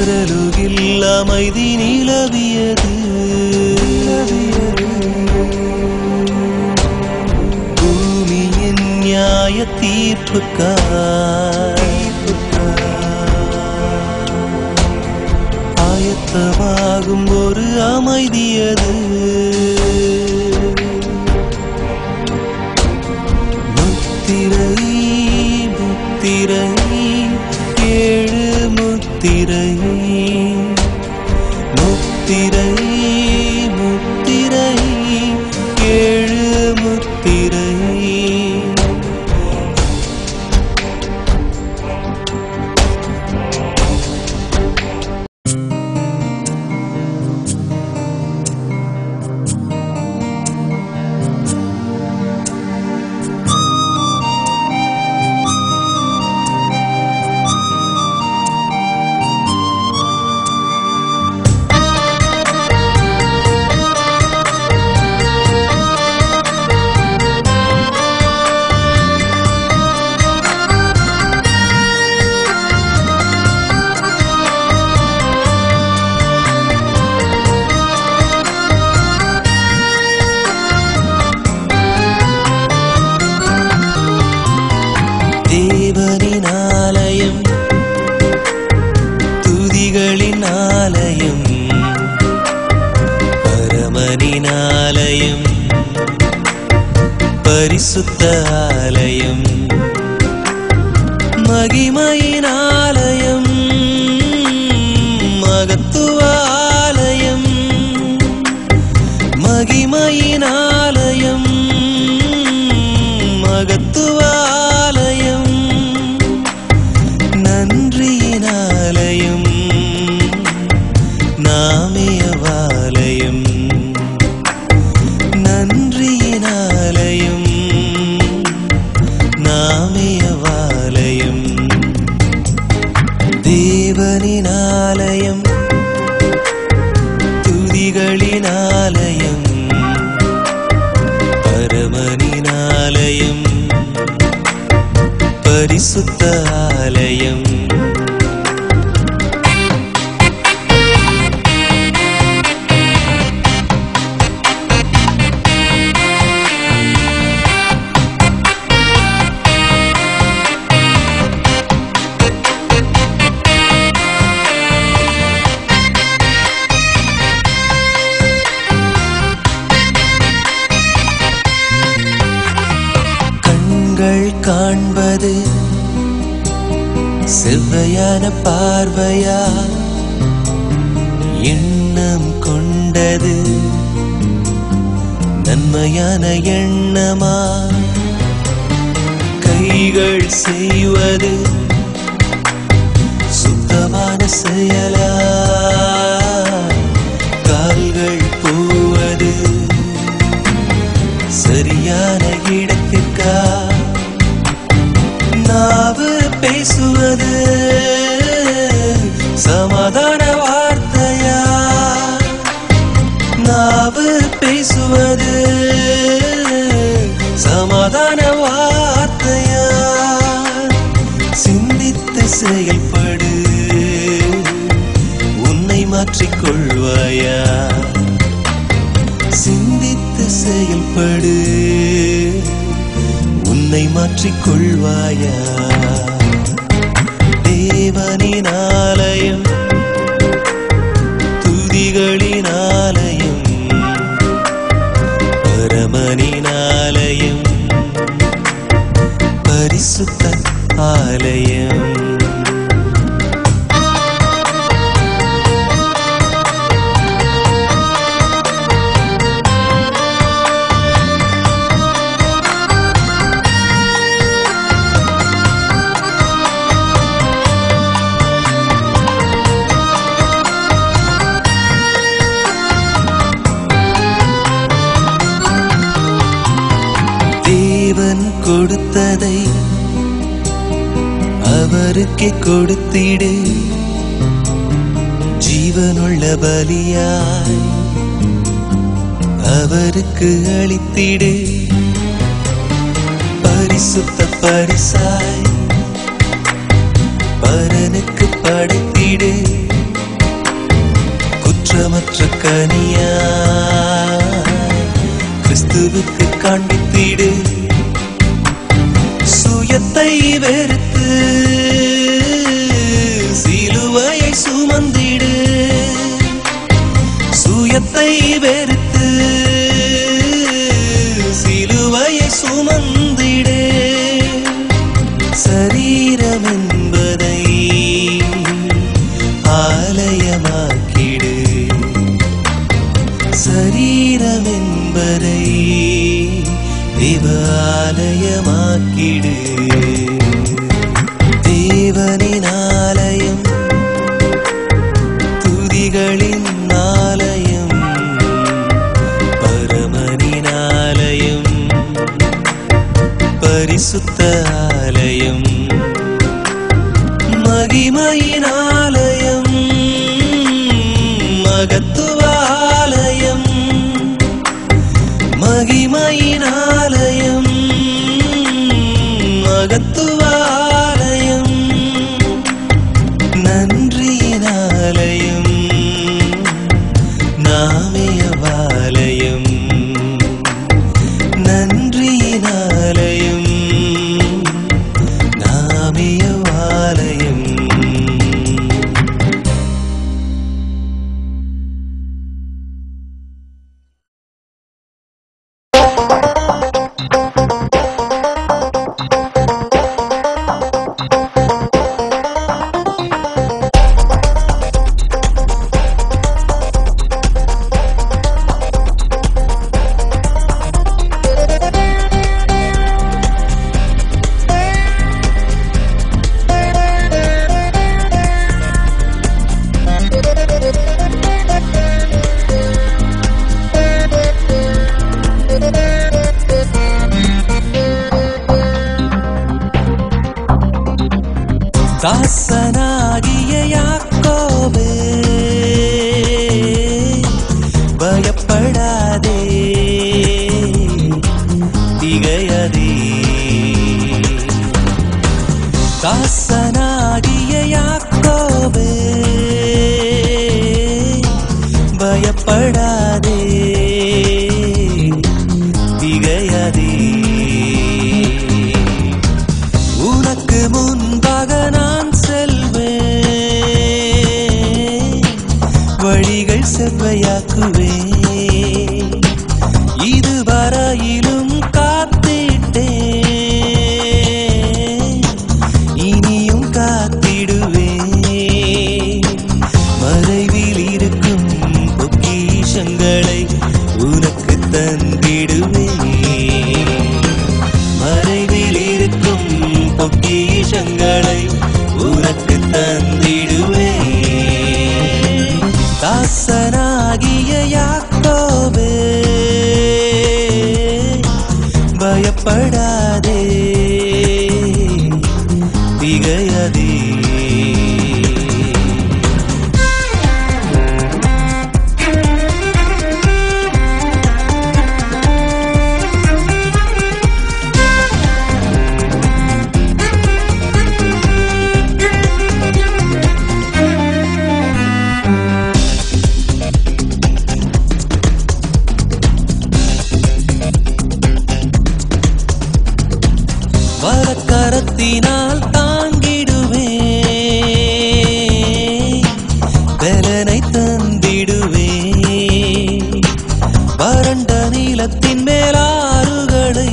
பரலுகில் அமைதி நிலவியது பூமியின் நியாய தீர்ப்புக்காய் ஆயத்தமாகும் ஒரு அமைதியது முத்திரை முத்திரை ஏழு முத்திரை முத்திரை முத்திரை ஏழு முத்திரை தேவனின் ஆலயம் துதிகளின் ஆலயம் பரமனின் ஆலயம் பரிசுத்த ஆலயம் மகிமையின் ஆலயம் மகத்துவ ஆலயம் மகிமையின் ஆலயம் மகத்துவ ஆலயம் நன்றியின் ஆலயம் நாமயவாலயம் நன்றியின் ஆலயம் நாமயவாலயம் தேவனின் ஆலயம் துதிகளின் ஆலயம் பரமனின் ஆலயம் பரிசுத்த ஆலயம் கண்கள் காண்பது செவ்வையான பார்வையா எண்ணம் கொண்டது நன்மையான எண்ணமா கைகள் செய்வது சுத்தமான செயலா கால்கள் போவது சரியான இடத்திற்கா நாவு பேசுவது சமாதான வார்த்தையா நாவு பேசுவது சமாதான வார்த்தையா சிந்தித்து செயல்படு உன்னை மாற்றிக்கொள்வாயா சிந்தித்து செயல்படு உன்னை மாற்றிக்கொள்வாயா தேவனின் ஆலயம் துதிகளின் ஆலயம் பரமனின் ஆலயம் பரிசுத்த ஆலயம் தேவன் கொடுத்ததை அவருக்கே கொடுத்திடு ஜீவனுள்ள பலியாய் அவருக்கு அளித்திடு பரிசுத்த பரிசாய் பரனுக்கு படைத்திடு பெற்ற கனியா கிறிஸ்துவுக்கு காண்பித்திடு சுயத்தை வெறுத்து சிலுவையை சுமந்திடு சுயத்தை வெறுத்து சிலுவையை சுமந்திடு சரீரம் என்பதை ஆலயமாக்கிடு சரீரம் என்பதை தேவாலயமாக்கிடு தேவனின் ஆலயம் துதிகளின் ஆலயம் பரமனின் ஆலயம் பரிசுத்த ஆலயம் மகிமையின் ஆலயம் மகத்துவ ஆலயம் மகிமையின் ஆலயம் மகத்துவ ஆலயம் நன்றியின் ஆலயம் நாமயவாலயம் நன்றியின் ஆலயம் நாமயவாலயம் தாசனாகிய யாக்கோபே பயப்படாதே திகையதே தாசனாகிய யாக்கோபே பயப்படாதே திகையதே உனக்கு முன்பாக நான் செல்வேன் வழிகள் செவ்வையாக்குவேன் இதுவரையிலும் காத்திட்டேன் இனியும் காத்திடுவேன் மறைவில் இருக்கும் பொக்கிஷங்களை உனக்கு தந்திடுவேன் மறைவில் இருக்கும் பொக்கிஷங்களை உனக்கு தந்திடுவே தாசனாகிய யாக்கோபே பயப்படாதே திகையதே வலக்கரத்தினால் தாங்கிடுவே பலனை தந்திடுவே வறண்ட நீளத்தின் மேலாறுகளை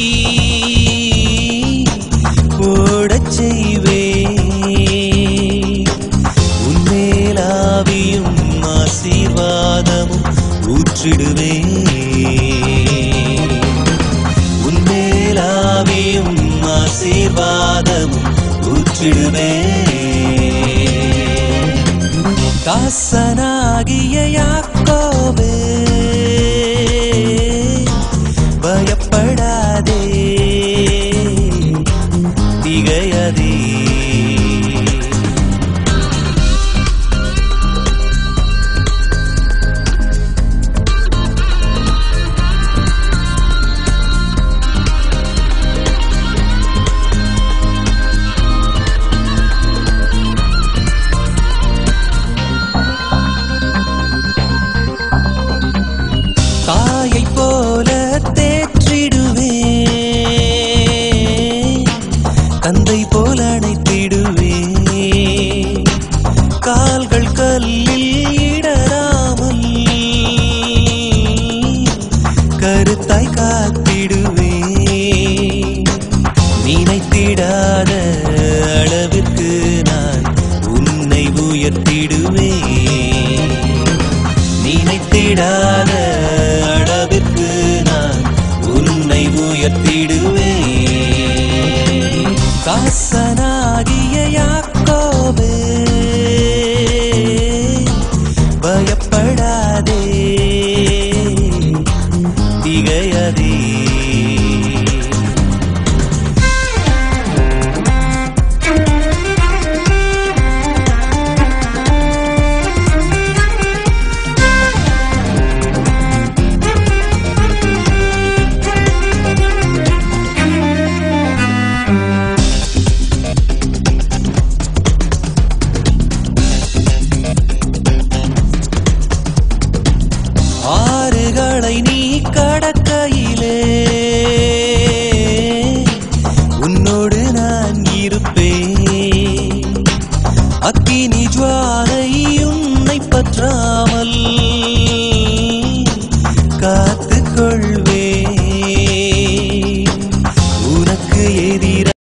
ஓடச் செய்வே உன்மேலாவியும் ஆசீர்வாதமும் ஊற்றிடுவே உன்மேலாவியும் ஆசீர்வாதமும் ஊற்றிடுவே தாசனாகிய யாக்கோபே பயப்படாதே திகையதே ஜுவாலை உன்னை பற்றாமல்